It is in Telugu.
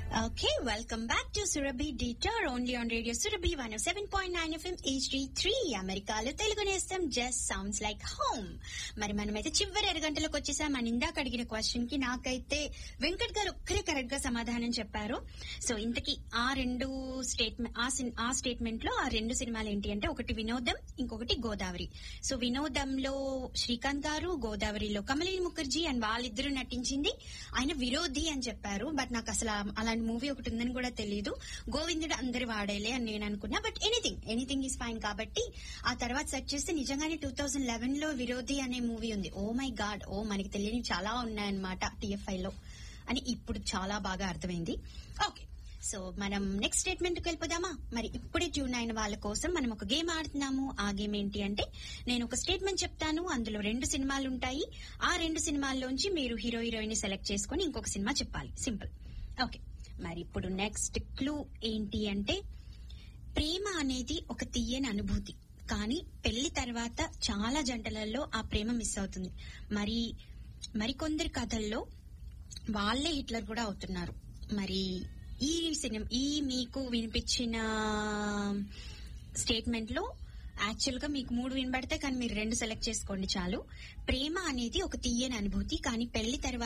Okay, welcome back to Surabhi Detour only on Radio Surabhi 107.9 FM HD3 అమెరికాలో తెలుగు నేస్తం జస్ట్ సౌండ్స్ లైక్ హోమ్ మరి మనమైతే చివరి అర గంటలకు వచ్చేసాం మన ఇందాక అడిగిన క్వశ్చన్ కి నాకైతే వెంకట్ గారు ఒక్కరే కరెక్ట్ గా సమాధానం చెప్పారు సో ఇంతకీ ఆ రెండు స్టేట్మెంట్ ఆ సిన్- ఆ స్టేట్మెంట్ లో ఆ రెండు సినిమాలు ఏంటి అంటే ఒకటి వినోదం ఇంకొకటి గోదావరి సో వినోదంలో శ్రీకాంత్ గారు గోదావరిలో కమలిని ముఖర్జీ అండ్ వాళ్ళిద్దరూ నటించింది ఆయన విరోధి అని చెప్పారు బట్ నాకు అసలు ఆ- అలాంటి మూవీ ఒకటి ఉందని కూడా తెలియదు గోవిందుడు అందరి వాడేలే అని నేను అనుకున్నా but anything anything is fine కాబట్టి ఆ తర్వాత సెర్చ్ చేస్తే నిజంగానే టూ థౌజండ్ లెవెన్ లో విరోధి అనే మూవీ ఉంది ఓ మై గాడ్ ఓ మనకి తెలియని చాలా ఉన్నాయన్నమాట టీఎఫ్ఐ లో అని ఇప్పుడు చాలా బాగా అర్థమైంది ఓకే సో మనం నెక్స్ట్ స్టేట్మెంట్ కి వెళ్ళిపోదామా మరి ఇప్పుడే ట్యూన్ అయిన వాళ్ళ కోసం మనం ఒక గేమ్ ఆడుతున్నాము ఆ గేమ్ ఏంటి అంటే నేను ఒక స్టేట్మెంట్ చెప్తాను అందులో రెండు సినిమాలు ఉంటాయి ఆ రెండు సినిమాల్లోంచి మీరు హీరో హీరోయిన్ సెలెక్ట్ చేసుకుని ఇంకొక సినిమా చెప్పాలి సింపుల్ ఓకే మరి ఇప్పుడు నెక్స్ట్ క్లూ ఏంటి అంటే ప్రేమ అనేది ఒక తీయని అనుభూతి కానీ పెళ్లి తర్వాత చాలా జంటలలో ఆ ప్రేమ మిస్ అవుతుంది మరి మరికొందరి కథల్లో వాళ్ళే హిట్లర్ కూడా అవుతున్నారు మరి ఈ సినిమా ఈ మీకు వినిపించిన స్టేట్మెంట్ లో యాక్చువల్ గా మీకు మూడు వినబడితే కానీ మీరు రెండు సెలెక్ట్ చేసుకోండి చాలు ప్రేమ అనేది ఒక తీయని అనుభూతి కానీ పెళ్లి తర్వాత